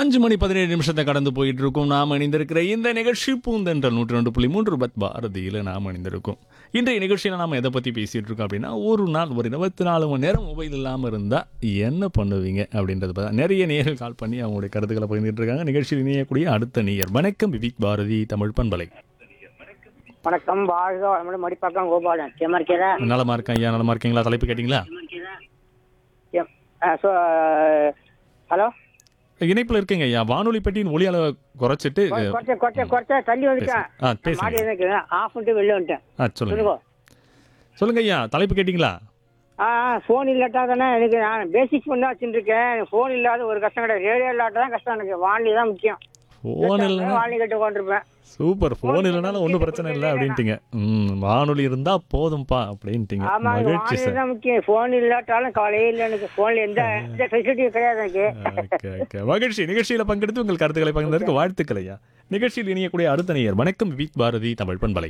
அஞ்சு மணி பதினேழு நிமிஷத்தை கடந்து போயிட்டு இருக்கோம் நாம் இணைந்திருக்கிற இந்த நிகழ்ச்சி பூந்தென்றல் நூற்றி ரெண்டு புள்ளி மூன்று பத் பாரதியில் நாம் இணைந்திருக்கோம் இன்றைய நிகழ்ச்சியில் நாம் எதை பற்றி பேசிகிட்டு இருக்கோம் அப்படின்னா ஒரு நாள் ஒரு இருபத்தி நாலு மணி நேரம் மொபைல் இல்லாமல் இருந்தால் என்ன பண்ணுவீங்க அப்படின்றது பத்தி நிறைய நேர்கள் கால் பண்ணி அவங்களுடைய கருத்துக்களை பகிர்ந்துட்டு இருக்காங்க நிகழ்ச்சியில் இணையக்கூடிய அடுத்த நேயர் வணக்கம் விவிக் பாரதி தமிழ் பண்பலை வணக்கம் வாழ்க வளமுடன் மடிப்பாக்கம் கோபாலன் சேமா இருக்கிறா நலமா இருக்கேன் ஐயா நலமா இருக்கீங்களா தலைப்பு கேட்டிங்களா ஹலோ இணைப்பில் இருக்கீங்க ஐயா வானொலி பெட்டியின் ஒளி அளவை குறைச்சிட்டு குறைச்ச குறைச்ச குறைச்ச தள்ளி வந்துட்டேன் ஆ பேசுங்க மாடி இருக்கேன் ஆஃப் பண்ணிட்டு வெளில வந்துட்டேன் ஆ சொல்லுங்க சொல்லுங்க சொல்லுங்க ஐயா தலைப்பு கேட்டிங்களா ஆ ஃபோன் இல்லாட்டா தானே எனக்கு நான் பேசிக்ஸ் பண்ணி தான் வச்சுட்டு இருக்கேன் ஃபோன் இல்லாத ஒரு கஷ்டம் கிடையாது ரேடியோ இல்லாட்ட தான் கஷ்டம் எனக்கு வானொலி தான் முக்கியம் ஃபோன் இல்லைன்னா வானொலி கட்டு உட்காந்துருப்பேன் சூப்பர் ஃபோன் இல்லைனாலும் ஒன்றும் பிரச்சனை இல்லை அப்படின்ட்டீங்க ம் வானொலி இருந்தா போதும்பா அப்படின்ட்டீங்க ஆமா எனக்கு மகிழ்ச்சி வானொலி சார் தான் முக்கியம் ஃபோன் இல்லாட்டாலும் கவலையே இல்லை எனக்கு ஃபோனில் எந்த எந்த ஃபெசிலிட்டியும் கிடையாது எனக்கு ஓகே ஓகே மகிழ்ச்சி நிகழ்ச்சியில் பங்கெடுத்து உங்கள் கருத்துக்களை பகிர்ந்ததற்கு வாழ்த்துக்கள் ஐயா நிகழ்ச்சியில் இணையக்கூடிய அடுத்த நேயர் வணக்கம் விக் பாரதி தமிழ் பண்பலை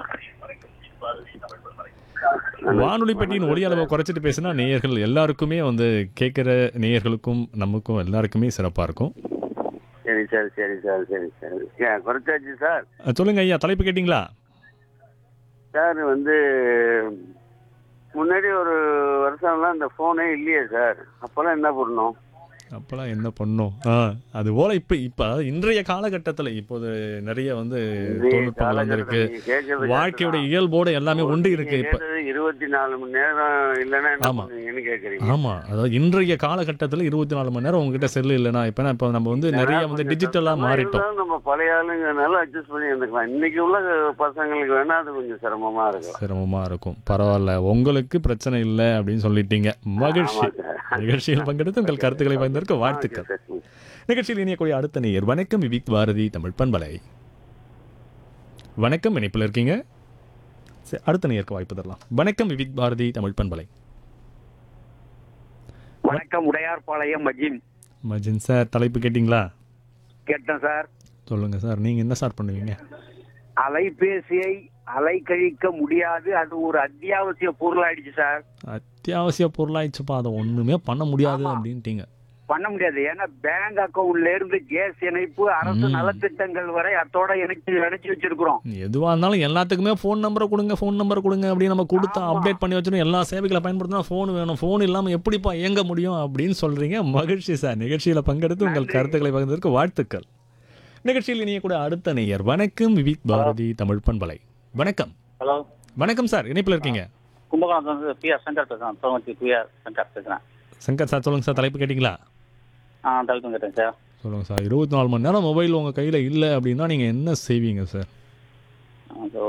வானொலி பெட்டியின் ஒளி அளவை குறைச்சிட்டு பேசினா நேயர்கள் எல்லாருக்குமே வந்து கேட்குற நேயர்களுக்கும் நமக்கும் எல்லாருக்குமே சிறப்பாக இருக்கும் சரி சரி சரி சார் சரி சரி ஏன் குறைச்சாச்சு சார் அஹ் சொல்லுங்க ஐயா தலைப்பு கேட்டிங்களா சார் வந்து முன்னாடி ஒரு வருஷம்லாம் இந்த ஃபோனே இல்லையே சார் அப்போல்லாம் என்ன பண்ணணும் அப்போலாம் என்ன பண்ணோம் ஆ அது போல இப்போ இப்போ இன்றைய காலகட்டத்தில் இப்போது நிறைய வந்து தொழில்நுட்பங்கள் வந்திருக்கு வாழ்க்கையோட இயல்போட எல்லாமே ஒன்று இருக்கு இப்போ இருபத்தி நாலு மணி நேரம் இல்லைன்னா என்ன ஆமா. பண்ணுவீங்கன்னு கேட்குறீங்க ஆமா அதாவது இன்றைய காலகட்டத்தில் இருபத்தி நாலு மணி நேரம் உங்ககிட்ட செல்லு இல்லைனா இப்போ இப்போ நம்ம வந்து நிறைய வந்து டிஜிட்டலாக மாறிட்டோம் நம்ம பழைய ஆளுங்கனால அட்ஜஸ்ட் பண்ணி இருந்துக்கலாம் இன்னைக்கு உள்ள பசங்களுக்கு வேணா அது கொஞ்சம் சிரமமா இருக்கும் சிரமமா இருக்கும் பரவாயில்ல உங்களுக்கு பிரச்சனை இல்லை அப்படின்னு சொல்லிட்டீங்க மகிழ்ச்சி ஆமா சார். நிகழ்ச்சியில் பங்கெடுத்து உங்கள் கருத்துக்களை பகிர்ந்ததற்கு வாழ்த்துக்கள் ஓகே சார். நிகழ்ச்சியில் இணையக்கூடிய அடுத்த நேயர் வணக்கம் விவிக் பாரதி தமிழ் பண்பலை வணக்கம் இணைப்பில் இருக்கீங்க சரி, அடுத்த நேயருக்கு வாய்ப்பு தரலாம் வணக்கம் விவிக் பாரதி தமிழ் பண்பலை வணக்கம் உடையார்பாளையம் மஜின் மஜின் சார் தலைப்பு கேட்டிங்களா கேட்டேன் சார் சொல்லுங்க சார் நீங்க என்ன சார் பண்ணுவீங்க அலைபேசியை அலைக்கழிக்க முடியாது அது ஒரு அத்தியாவசிய பொருளாயிடுச்சு சார் அத்தியாவசிய பொருளாயிடுச்சுப்பா அதை ஒண்ணுமே பண்ண முடியாது ஆமா. அப்படின்ட்டீங்க பண்ண முடியாது ஏன்னா பேங்க் அக்கவுண்ட்ல இருந்து கேஸ் இணைப்பு அரசு ம். நலத்திட்டங்கள் வரை அத்தோட இணைச்சு இணைச்சு வச்சிருக்கிறோம் எதுவா இருந்தாலும் எல்லாத்துக்குமே ஃபோன் நம்பரை கொடுங்க ஃபோன் நம்பர் கொடுங்க அப்படின்னு நம்ம கொடுத்தா ஆமா. அப்டேட் பண்ணி வச்சிடும் எல்லா சேவைகளை பயன்படுத்தினா ஃபோன் வேணும் ஃபோன் இல்லாம எப்படிப்பா இயங்க முடியும் அப்படின்னு சொல்றீங்க மகிழ்ச்சி சார் நிகழ்ச்சியில பங்கெடுத்து உங்கள் நன்றி. கருத்துக்களை பகிர்ந்ததற்கு வாழ்த்துக்கள் நிகழ்ச்சியில் இணைய கூட அடுத்த நேயர் வணக்கம் விவிக் பாரதி தமிழ் பண்பலை வணக்கம் ஹலோ வணக்கம் சார் இணைப்பில் இருக்கீங்க கும்பகோணம் வந்து பிஆர் சங்கர் பேசுகிறேன் தோமத்தி பிஆர் சங்கர் பேசுகிறேன் சங்கர் சார் சொல்லுங்க சார் தலைப்பு கேட்டிங்களா ஆ தலைப்பு கேட்டேன் சார் சொல்லுங்க சார் இருபத்தி நாலு மணி நேரம் மொபைல் உங்க கையில இல்லை அப்படின்னா நீங்க என்ன செய்வீங்க சார்